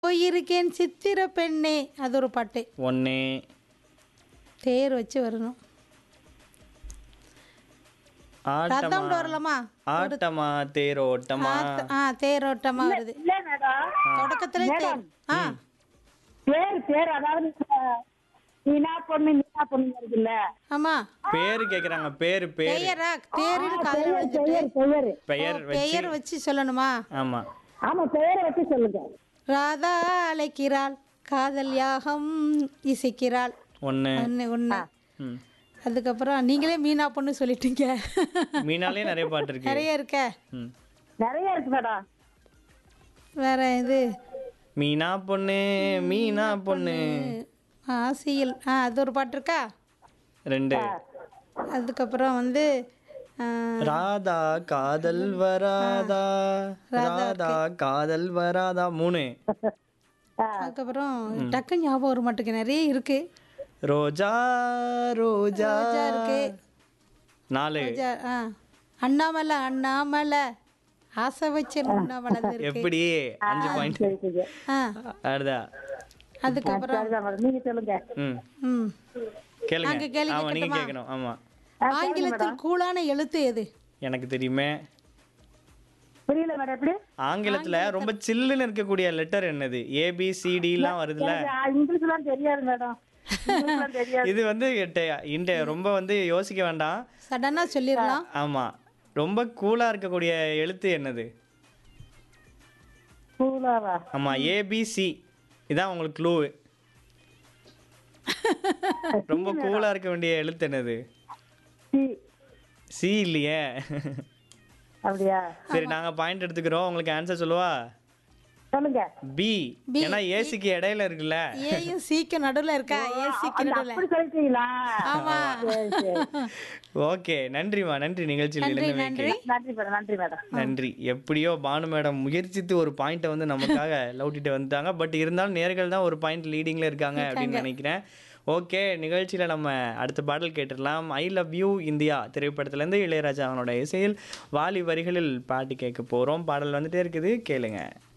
போயிருக்கேன் சித்திர பெண்ணே அது ஒரு பாட்டு ஒன்று தேர் வச்சு வரணும் ஆட்டமா ரத்தம் வரலாமா ஆட்டமா தேரோட்டமா ஆ தேரோட்டமா வருது இல்ல மேடம் தொடக்கத்துல தேர் ஆ பேர் பேர் அதாவது அஹ், நீனா பொண்ணு நீனா பொண்ணு இருக்குல்ல ஆமா பேரு கேக்குறாங்க பேரு பேரு பெயரா தேரில் காதல விழுந்துட்டு பெயர் பெயர் பெயர் வச்சு பெயர் வச்சு சொல்லணுமா ஆமா ஆமா பெயரை வச்சு சொல்லுங்க ராதா அழைக்கிறாள் காதல் யாகம் இசைக்கிறாள் ஒன்று ஒன்று ஒன்று ம் அதுக்கப்புறம் நீங்களே மீனா பொண்ணு சொல்லிட்டீங்க மீனாலே நிறைய பாட்டு இருக்கு நிறைய இருக்க ம் நிறைய இருக்கு மேடம் வேற இது மீனா பொண்ணு மீனா பொண்ணு ஆசையில் ஆ அது ஒரு பாட்டு இருக்கா ரெண்டு அதுக்கப்புறம் வந்து ஆ, ராதா காதல் வராதா ராதா காதல் வராதா மூணு அதுக்கப்புறம் டக்கு ஞாபகம் வர மாட்டேங்குது நிறைய இருக்கு ரோஜா ரோஜா ரோஜா இருக்கு நாலு ரோஜா, ஆ அண்ணாமலை அண்ணாமலை ஆசை வச்ச அண்ணாமலை அது இருக்கு எப்படி அஞ்சு பாயிண்ட் ஆ அடுதா அதுக்கப்புறம் சரிதான் மேடம் நீங்க சொல்லுங்க ம் ம் கேளுங்க நாங்க கேள்வி ஆமா நீங்க கேட்கட்டுமா? கேட்கணும் ஆமா ஆங்கிலத்தில் கூலான எழுத்து எது எனக்கு தெரியுமே புரியல மேடம் எப்படி ஆங்கிலத்துல ரொம்ப சில்லுன்னு இருக்கக்கூடிய லெட்டர் என்னது ஏபிசிடிலாம் வருதுல்ல எனக்கு, ஆ, இங்கிலீஷ்லாம் தெரியாது மேடம் இங்கிலீஷ்லாம் தெரியாது இது வந்து டெ- இந்த ரொம்ப வந்து யோசிக்க வேண்டாம் சடனா சொல்லிடலாம் ஆமா ரொம்ப கூலா இருக்கக்கூடிய எழுத்து என்னது கூலாவா ஆமா ஏபிசி இதான் உங்களுக்கு க்ளூ ரொம்ப கூலா இருக்க வேண்டிய எழுத்து என்னது சி சி இல்லையே அப்படியா சரி நாங்க பாயிண்ட் எடுத்துக்கிறோம் உங்களுக்கு ஆன்சர் சொல்லவா சொல்லுங்க பி ஏன்னா ஏசிக்கு இடையில இருக்குல்ல ஏயும் சீக்கு நடுவில் இருக்கா ஏ சீக்கு நடுவில் அப்படி சொல்லிட்டீங்களா ஆமா சரி சரி ஓகே நன்றிமா நன்றி நிகழ்ச்சியில் நன்றி இருந்து நன்றி நன்றி மேடம் நன்றி மேடம் நன்றி எப்படியோ பானு மேடம் முயற்சித்து ஒரு பாயிண்ட்டை வந்து நமக்காக லவுட்டிட்டு வந்துட்டாங்க பட் இருந்தாலும் நேர்கள் தான் ஒரு பாயிண்ட் லீடிங்கில் இருக்காங்க அப்படின்னு நினைக்கிறேன் ஓகே நிகழ்ச்சியில் நம்ம அடுத்த பாடல் கேட்டுடலாம் ஐ லவ் யூ இந்தியா திரைப்படத்துலேருந்து இளையராஜா அவனோட இசையில் வாலி வரிகளில் பாட்டு கேட்க போகிறோம் பாடல் வந்துட்டே இருக்குது கேளுங்க